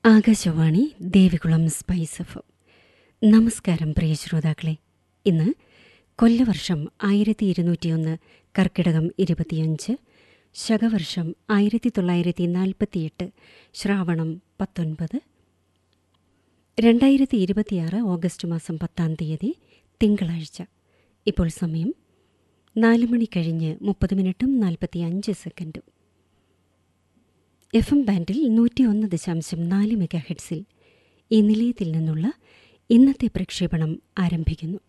Akashvani Devikulam spice F നമസ്കാരം പ്രിയ ശ്രോതാക്കളെ ഇന്ന് കൊല്ലവർഷം ആയിരത്തി ഇരുന്നൂറ്റിയൊന്ന് കർക്കിടകം ഇരുപത്തിയഞ്ച് ശകവർഷം ആയിരത്തി തൊള്ളായിരത്തി നാൽപ്പത്തിയെട്ട് ശ്രാവണം പത്തൊൻപത് രണ്ടായിരത്തി ഇരുപത്തിയാറ് ഓഗസ്റ്റ് മാസം പത്താം തീയതി തിങ്കളാഴ്ച ഇപ്പോൾ സമയം നാല് മണി കഴിഞ്ഞ് മുപ്പത് മിനിറ്റും നാൽപ്പത്തി അഞ്ച് സെക്കൻഡും എഫ് എം ബാൻഡിൽ നൂറ്റിയൊന്ന് ദശാംശം നാല് മെഗാ ഹെഡ്സിൽ ഈ നിലയത്തിൽ നിന്നുള്ള ഇന്നത്തെ പ്രക്ഷേപണം ആരംഭിക്കുന്നു